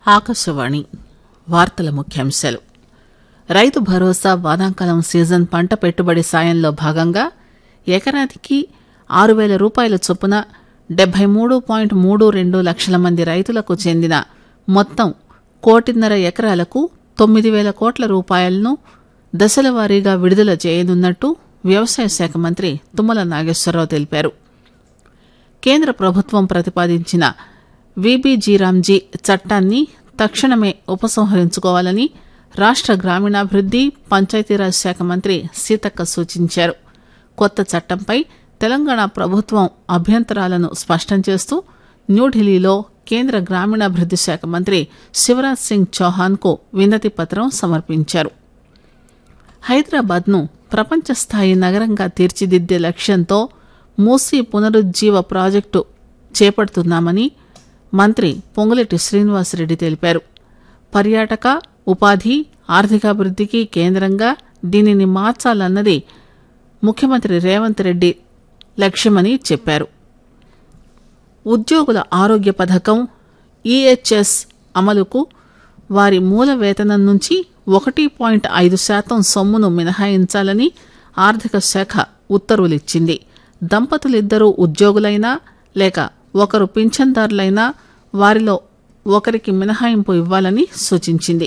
ఆకాశవాణి వార్తల ముఖ్యాంశాలు రైతు భరోసా వానాకాలం సీజన్ పంట పెట్టుబడి సాయంలో భాగంగా ఎకరానికి ఆరు వేల రూపాయల చొప్పున డెబ్బై మూడు పాయింట్ మూడు రెండు లక్షల మంది రైతులకు చెందిన మొత్తం కోటిన్నర ఎకరాలకు తొమ్మిది వేల కోట్ల రూపాయలను దశల వారీగా విడుదల చేయనున్నట్టు వ్యవసాయ శాఖ మంత్రి తుమ్మల నాగేశ్వరరావు తెలిపారు కేంద్ర ప్రభుత్వం ప్రతిపాదించిన విబిజీరామ్జీ చట్టాన్ని తక్షణమే ఉపసంహరించుకోవాలని రాష్ట గ్రామీణాభివృద్ది పంచాయతీరాజ్ శాఖ మంత్రి సీతక్క సూచించారు కొత్త చట్టంపై తెలంగాణ ప్రభుత్వం అభ్యంతరాలను స్పష్టం చేస్తూ న్యూఢిల్లీలో కేంద్ర గ్రామీణాభివృద్ది శాఖ మంత్రి శివరాజ్ సింగ్ చౌహాన్ కు వినతి పత్రం సమర్పించారు హైదరాబాద్ ను ప్రపంచ స్థాయి నగరంగా తీర్చిదిద్దే లక్ష్యంతో మూసీ పునరుజ్జీవ ప్రాజెక్టు చేపడుతున్నామని మంత్రి పొంగులేటి శ్రీనివాసరెడ్డి తెలిపారు పర్యాటక ఉపాధి ఆర్థికాభివృద్ధికి కేంద్రంగా దీనిని మార్చాలన్నది ముఖ్యమంత్రి రేవంత్ రెడ్డి లక్ష్యమని చెప్పారు ఉద్యోగుల ఆరోగ్య పథకం ఈహెచ్ఎస్ అమలుకు వారి మూల వేతనం నుంచి ఒకటి పాయింట్ ఐదు శాతం సొమ్మును మినహాయించాలని ఆర్థిక శాఖ ఉత్తర్వులిచ్చింది దంపతులిద్దరూ ఉద్యోగులైనా లేక ఒకరు పింఛన్దారులైనా వారిలో ఒకరికి మినహాయింపు ఇవ్వాలని సూచించింది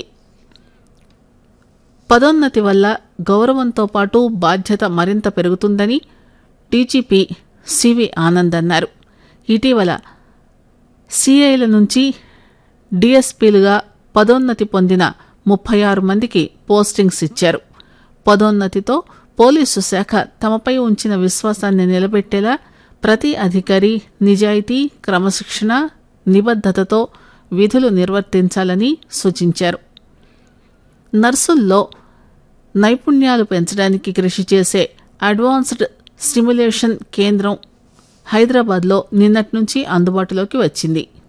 పదోన్నతి వల్ల గౌరవంతో పాటు బాధ్యత మరింత పెరుగుతుందని డీజీపీ సివి ఆనంద్ అన్నారు ఇటీవల సిఐల నుంచి డీఎస్పీలుగా పదోన్నతి పొందిన ముప్పై ఆరు మందికి పోస్టింగ్స్ ఇచ్చారు పదోన్నతితో పోలీసు శాఖ తమపై ఉంచిన విశ్వాసాన్ని నిలబెట్టేలా ప్రతి అధికారి నిజాయితీ క్రమశిక్షణ నిబద్దతతో విధులు నిర్వర్తించాలని సూచించారు నర్సుల్లో నైపుణ్యాలు పెంచడానికి కృషి చేసే అడ్వాన్స్డ్ స్టిమ్యులేషన్ కేంద్రం హైదరాబాద్లో నిన్నటి నుంచి అందుబాటులోకి వచ్చింది